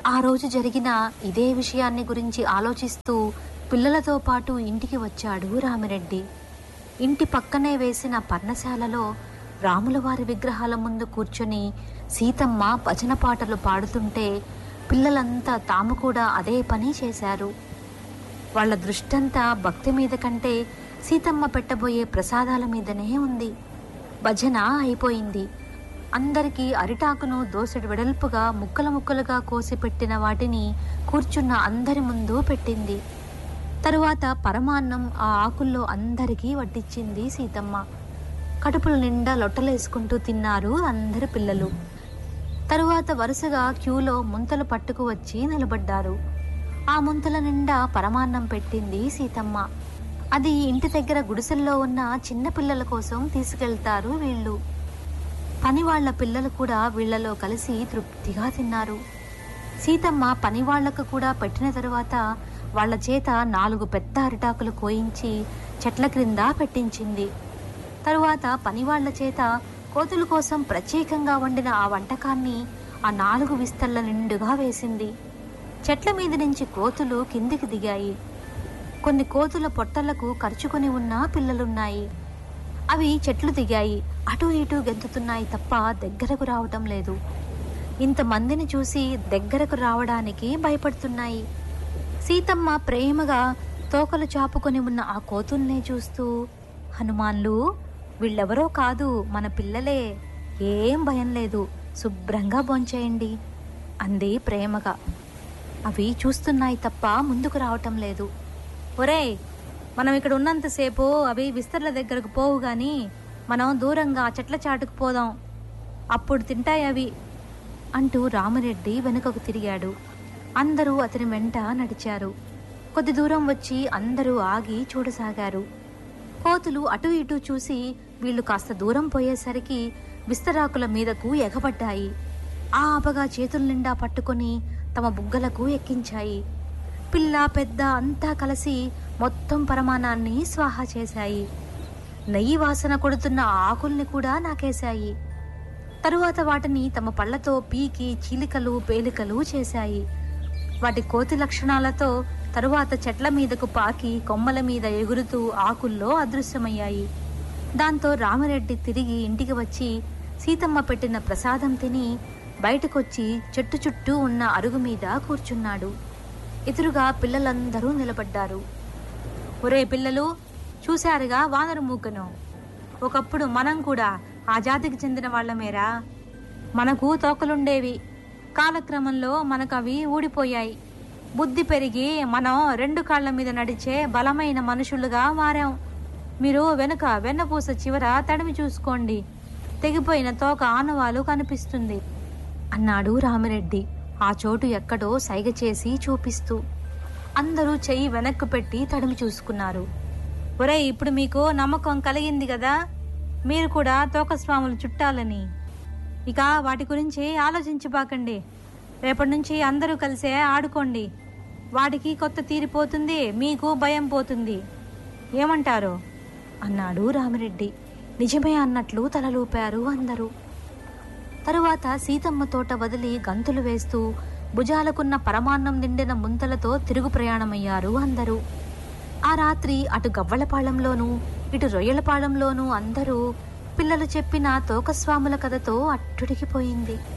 ఆ రోజు జరిగిన ఇదే విషయాన్ని గురించి ఆలోచిస్తూ పిల్లలతో పాటు ఇంటికి వచ్చాడు రామిరెడ్డి ఇంటి పక్కనే వేసిన పర్ణశాలలో రాములవారి విగ్రహాల ముందు కూర్చొని సీతమ్మ భజన పాటలు పాడుతుంటే పిల్లలంతా తాము కూడా అదే పని చేశారు వాళ్ళ దృష్టంతా భక్తి మీద కంటే సీతమ్మ పెట్టబోయే ప్రసాదాల మీదనే ఉంది భజన అయిపోయింది అందరికీ అరిటాకును దోసెడు వెడల్పుగా ముక్కలు ముక్కలుగా కోసి పెట్టిన వాటిని కూర్చున్న అందరి ముందు పెట్టింది తరువాత పరమాన్నం ఆ ఆకుల్లో అందరికీ వడ్డించింది సీతమ్మ కడుపుల నిండా లొట్టలేసుకుంటూ తిన్నారు అందరి పిల్లలు తరువాత వరుసగా క్యూలో ముంతలు పట్టుకు వచ్చి నిలబడ్డారు ఆ ముంతల నిండా పరమాన్నం పెట్టింది సీతమ్మ అది ఇంటి దగ్గర గుడిసెల్లో ఉన్న చిన్న పిల్లల కోసం తీసుకెళ్తారు వీళ్ళు పనివాళ్ల పిల్లలు కూడా వీళ్లలో కలిసి తృప్తిగా తిన్నారు సీతమ్మ పనివాళ్లకు కూడా పెట్టిన తరువాత వాళ్ళ చేత నాలుగు పెద్ద అరిటాకులు కోయించి చెట్ల క్రింద పెట్టించింది తరువాత పనివాళ్ల చేత కోతుల కోసం ప్రత్యేకంగా వండిన ఆ వంటకాన్ని ఆ నాలుగు విస్తళ్ల నిండుగా వేసింది చెట్ల మీద నుంచి కోతులు కిందికి దిగాయి కొన్ని కోతుల పొట్టలకు ఖర్చుకొని ఉన్న పిల్లలున్నాయి అవి చెట్లు దిగాయి అటు ఇటు గెంతుతున్నాయి తప్ప దగ్గరకు రావటం లేదు ఇంతమందిని చూసి దగ్గరకు రావడానికి భయపడుతున్నాయి సీతమ్మ ప్రేమగా తోకలు చాపుకొని ఉన్న ఆ కోతుల్నే చూస్తూ హనుమాన్లు వీళ్ళెవరో కాదు మన పిల్లలే ఏం భయం లేదు శుభ్రంగా భోంచేయండి అంది ప్రేమగా అవి చూస్తున్నాయి తప్ప ముందుకు రావటం లేదు ఒరేయ్ మనం ఇక్కడ ఉన్నంతసేపు అవి విస్తరల దగ్గరకు పోవు గాని మనం దూరంగా చెట్ల చాటుకు పోదాం అప్పుడు తింటాయి అవి అంటూ రామరెడ్డి వెనుకకు తిరిగాడు అందరూ అతని వెంట నడిచారు కొద్ది దూరం వచ్చి అందరూ ఆగి చూడసాగారు కోతులు అటు ఇటు చూసి వీళ్ళు కాస్త దూరం పోయేసరికి విస్తరాకుల మీదకు ఎగబడ్డాయి ఆ ఆపగా చేతుల నిండా పట్టుకొని తమ బుగ్గలకు ఎక్కించాయి పిల్ల పెద్ద అంతా కలిసి మొత్తం పరమాణాన్ని స్వాహా చేశాయి నెయ్యి వాసన కొడుతున్న ఆ ఆకుల్ని కూడా నాకేశాయి తరువాత వాటిని తమ పళ్ళతో పీకి చీలికలు పేలికలు చేశాయి వాటి కోతి లక్షణాలతో తరువాత చెట్ల మీదకు పాకి కొమ్మల మీద ఎగురుతూ ఆకుల్లో అదృశ్యమయ్యాయి దాంతో రామరెడ్డి తిరిగి ఇంటికి వచ్చి సీతమ్మ పెట్టిన ప్రసాదం తిని బయటకొచ్చి చెట్టు చుట్టూ ఉన్న అరుగు మీద కూర్చున్నాడు ఎదురుగా పిల్లలందరూ నిలబడ్డారు ఒరే పిల్లలు చూశారుగా వానరు మూకను ఒకప్పుడు మనం కూడా ఆ జాతికి చెందిన వాళ్ళమేరా మనకు తోకలుండేవి కాలక్రమంలో మనకు అవి ఊడిపోయాయి బుద్ధి పెరిగి మనం రెండు కాళ్ళ మీద నడిచే బలమైన మనుషులుగా మారాం మీరు వెనుక వెన్నపూస చివర తడిమి చూసుకోండి తెగిపోయిన తోక ఆనవాలు కనిపిస్తుంది అన్నాడు రామిరెడ్డి ఆ చోటు ఎక్కడో సైగ చేసి చూపిస్తూ అందరూ చెయ్యి వెనక్కు పెట్టి తడిమి చూసుకున్నారు ఒరే ఇప్పుడు మీకు నమ్మకం కలిగింది కదా మీరు కూడా తోకస్వాములు చుట్టాలని ఇక వాటి గురించి ఆలోచించబాకండి రేపటి నుంచి అందరూ కలిసే ఆడుకోండి వాటికి కొత్త తీరిపోతుంది మీకు భయం పోతుంది ఏమంటారు అన్నాడు రామిరెడ్డి నిజమే అన్నట్లు తలలూపారు అందరూ తరువాత సీతమ్మ తోట వదిలి గంతులు వేస్తూ భుజాలకున్న పరమాన్నం నిండిన ముంతలతో తిరుగు ప్రయాణమయ్యారు అందరూ ఆ రాత్రి అటు గవ్వలపాళెంలోనూ ఇటు రొయ్యలపాళెంలోనూ అందరూ పిల్లలు చెప్పిన తోకస్వాముల కథతో అట్టుడికిపోయింది